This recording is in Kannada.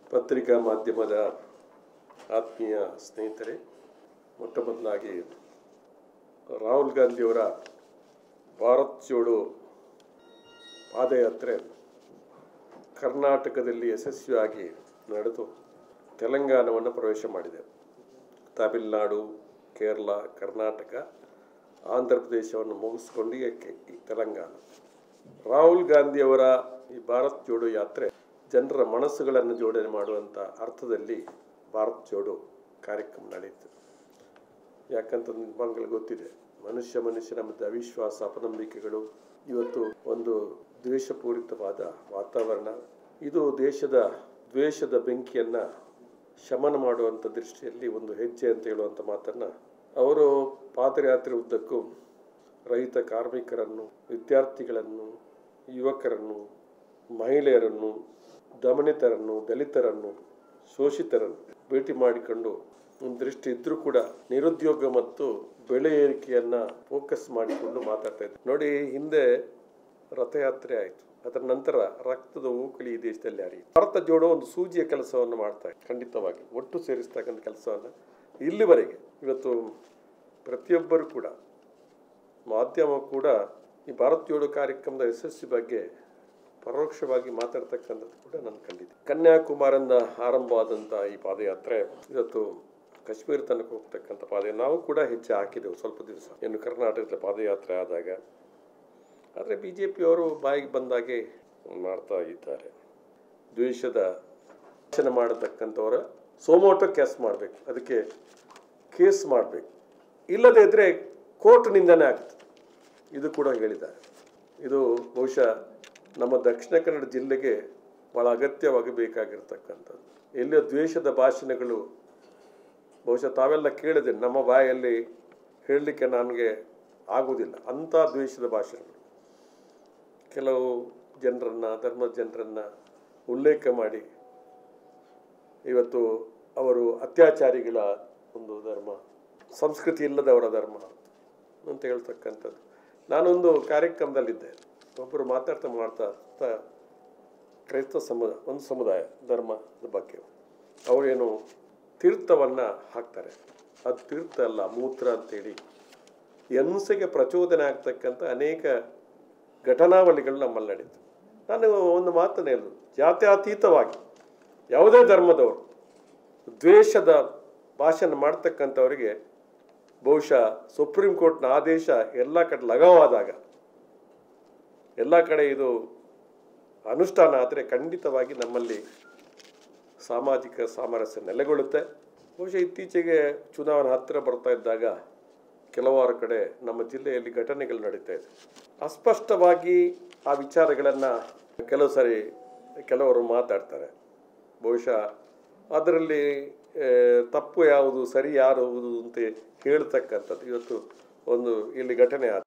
ಪತ್ರಿಕಾ ಮಾಧ್ಯಮದ ಆತ್ಮೀಯ ಸ್ನೇಹಿತರೆ ಮೊಟ್ಟ ಮೊದಲಾಗಿ ರಾಹುಲ್ ಗಾಂಧಿಯವರ ಭಾರತ್ ಜೋಡೋ ಪಾದಯಾತ್ರೆ ಕರ್ನಾಟಕದಲ್ಲಿ ಯಶಸ್ವಿಯಾಗಿ ನಡೆದು ತೆಲಂಗಾಣವನ್ನು ಪ್ರವೇಶ ಮಾಡಿದೆ ತಮಿಳುನಾಡು ಕೇರಳ ಕರ್ನಾಟಕ ಆಂಧ್ರ ಪ್ರದೇಶವನ್ನು ಮುಗಿಸ್ಕೊಂಡು ಈಗ ಕೆ- ಈ ತೆಲಂಗಾಣ ರಾಹುಲ್ ಗಾಂಧಿಯವರ ಈ ಭಾರತ್ ಜೋಡೋ ಯಾತ್ರೆ ಜನರ ಮನಸ್ಸುಗಳನ್ನು ಜೋಡಣೆ ಮಾಡುವಂಥ ಅರ್ಥದಲ್ಲಿ ಭಾರತ್ ಜೋಡೋ ಕಾರ್ಯಕ್ರಮ ನಡೆಯಿತು ಯಾಕಂತ ನಿಮಗೆ ಗೊತ್ತಿದೆ ಮನುಷ್ಯ ಮನುಷ್ಯನ ಮಧ್ಯೆ ಅವಿಶ್ವಾಸ ಅಪನಂಬಿಕೆಗಳು ಇವತ್ತು ಒಂದು ದ್ವೇಷಪೂರಿತವಾದ ವಾತಾವರಣ ಇದು ದೇಶದ ದ್ವೇಷದ ಬೆಂಕಿಯನ್ನು ಶಮನ ಮಾಡುವಂಥ ದೃಷ್ಟಿಯಲ್ಲಿ ಒಂದು ಹೆಜ್ಜೆ ಅಂತ ಹೇಳುವಂಥ ಮಾತನ್ನು ಅವರು ಪಾದಯಾತ್ರೆ ಉದ್ದಕ್ಕೂ ರೈತ ಕಾರ್ಮಿಕರನ್ನು ವಿದ್ಯಾರ್ಥಿಗಳನ್ನು ಯುವಕರನ್ನು ಮಹಿಳೆಯರನ್ನು ದಮನಿತರನ್ನು ದಲಿತರನ್ನು ಶೋಷಿತರನ್ನು ಭೇಟಿ ಮಾಡಿಕೊಂಡು ಒಂದು ದೃಷ್ಟಿ ಇದ್ರೂ ಕೂಡ ನಿರುದ್ಯೋಗ ಮತ್ತು ಬೆಳೆ ಏರಿಕೆಯನ್ನು ಫೋಕಸ್ ಮಾಡಿಕೊಂಡು ಮಾತಾಡ್ತಾ ಇದ್ರು ನೋಡಿ ಹಿಂದೆ ರಥಯಾತ್ರೆ ಆಯಿತು ಅದರ ನಂತರ ರಕ್ತದ ಓಕಳಿ ಈ ದೇಶದಲ್ಲಿ ಹರಿಯಿತು ಭಾರತ ಜೋಡೋ ಒಂದು ಸೂಜಿಯ ಕೆಲಸವನ್ನು ಮಾಡ್ತಾ ಇದೆ ಖಂಡಿತವಾಗಿ ಒಟ್ಟು ಸೇರಿಸ್ತಕ್ಕಂಥ ಕೆಲಸವನ್ನು ಇಲ್ಲಿವರೆಗೆ ಇವತ್ತು ಪ್ರತಿಯೊಬ್ಬರು ಕೂಡ ಮಾಧ್ಯಮ ಕೂಡ ಈ ಭಾರತ್ ಜೋಡೋ ಕಾರ್ಯಕ್ರಮದ ಯಶಸ್ವಿ ಬಗ್ಗೆ ಪರೋಕ್ಷವಾಗಿ ಮಾತಾಡ್ತಕ್ಕಂಥದ್ದು ಕೂಡ ನಾನು ಕಂಡಿದ್ದೆ ಕನ್ಯಾಕುಮಾರಿಂದ ಆರಂಭವಾದಂಥ ಈ ಪಾದಯಾತ್ರೆ ಇವತ್ತು ಕಾಶ್ಮೀರ ತನಕ ಹೋಗ್ತಕ್ಕಂಥ ಪಾದ ನಾವು ಕೂಡ ಹೆಚ್ಚು ಹಾಕಿದೆವು ಸ್ವಲ್ಪ ದಿವಸ ಇನ್ನು ಕರ್ನಾಟಕದ ಪಾದಯಾತ್ರೆ ಆದಾಗ ಆದರೆ ಬಿ ಜೆ ಪಿಯವರು ಬಾಯಿಗೆ ಬಂದಾಗೆ ಮಾಡ್ತಾ ಇದ್ದಾರೆ ದ್ವೇಷದ ಭಾಷಣ ಮಾಡತಕ್ಕಂಥವರ ಸೋಮೋಟೋ ಕೇಸ್ ಮಾಡಬೇಕು ಅದಕ್ಕೆ ಕೇಸ್ ಮಾಡಬೇಕು ಇಲ್ಲದೇ ಇದ್ದರೆ ಕೋರ್ಟ್ನಿಂದನೇ ಆಗ್ತದೆ ಇದು ಕೂಡ ಹೇಳಿದ್ದಾರೆ ಇದು ಬಹುಶಃ ನಮ್ಮ ದಕ್ಷಿಣ ಕನ್ನಡ ಜಿಲ್ಲೆಗೆ ಭಾಳ ಅಗತ್ಯವಾಗಿ ಬೇಕಾಗಿರ್ತಕ್ಕಂಥದ್ದು ಎಲ್ಲಿಯೋ ದ್ವೇಷದ ಭಾಷಣಗಳು ಬಹುಶಃ ತಾವೆಲ್ಲ ಕೇಳಿದೆ ನಮ್ಮ ಬಾಯಲ್ಲಿ ಹೇಳಲಿಕ್ಕೆ ನನಗೆ ಆಗುವುದಿಲ್ಲ ಅಂಥ ದ್ವೇಷದ ಭಾಷೆಗಳು ಕೆಲವು ಜನರನ್ನು ಧರ್ಮದ ಜನರನ್ನು ಉಲ್ಲೇಖ ಮಾಡಿ ಇವತ್ತು ಅವರು ಅತ್ಯಾಚಾರಿಗಳ ಒಂದು ಧರ್ಮ ಸಂಸ್ಕೃತಿ ಇಲ್ಲದವರ ಧರ್ಮ ಅಂತ ಹೇಳ್ತಕ್ಕಂಥದ್ದು ನಾನೊಂದು ಕಾರ್ಯಕ್ರಮದಲ್ಲಿದ್ದೆ ಒಬ್ಬರು ಮಾತಾಡ್ತಾ ಮಾಡ್ತಾ ತ- ಕ್ರೈಸ್ತ ಸಮುದಾಯ ಒಂದು ಸಮುದಾಯ ಧರ್ಮದ ಬಗ್ಗೆ ಅವರೇನು ತೀರ್ಥವನ್ನು ಹಾಕ್ತಾರೆ ಅದು ತೀರ್ಥ ಅಲ್ಲ ಮೂತ್ರ ಅಂತೇಳಿ ಹಿಂಸೆಗೆ ಪ್ರಚೋದನೆ ಆಗ್ತಕ್ಕಂಥ ಅನೇಕ ಘಟನಾವಳಿಗಳು ನಮ್ಮಲ್ಲಿ ನಡೀತು ನಾನು ಒಂದು ಮಾತನ್ನು ಹೇಳುದು ಜಾತ್ಯತೀತವಾಗಿ ಯಾವುದೇ ಧರ್ಮದವರು ದ್ವೇಷದ ಭಾಷಣ ಮಾಡ್ತಕ್ಕಂಥವರಿಗೆ ಬಹುಶಃ ಸುಪ್ರೀಂ ಕೋರ್ಟ್ನ ಆದೇಶ ಎಲ್ಲ ಕಡೆ ಲಘವಾದಾಗ ಎಲ್ಲ ಕಡೆ ಇದು ಅನುಷ್ಠಾನ ಆದರೆ ಖಂಡಿತವಾಗಿ ನಮ್ಮಲ್ಲಿ ಸಾಮಾಜಿಕ ಸಾಮರಸ್ಯ ನೆಲೆಗೊಳ್ಳುತ್ತೆ ಬಹುಶಃ ಇತ್ತೀಚೆಗೆ ಚುನಾವಣೆ ಹತ್ತಿರ ಬರ್ತಾ ಇದ್ದಾಗ ಕೆಲವಾರು ಕಡೆ ನಮ್ಮ ಜಿಲ್ಲೆಯಲ್ಲಿ ಘಟನೆಗಳು ನಡೀತಾ ಇದೆ ಅಸ್ಪಷ್ಟವಾಗಿ ಆ ವಿಚಾರಗಳನ್ನು ಕೆಲವು ಸಾರಿ ಕೆಲವರು ಮಾತಾಡ್ತಾರೆ ಬಹುಶಃ ಅದರಲ್ಲಿ ಆ, ತಪ್ಪು ಯಾವುದು ಸರಿ ಯಾವುದು ಅಂತ ಹೇಳ್ತಕ್ಕಂಥದ್ದು ಇವತ್ತು ಒಂದು ಇಲ್ಲಿ ಘಟನೆ ಆದ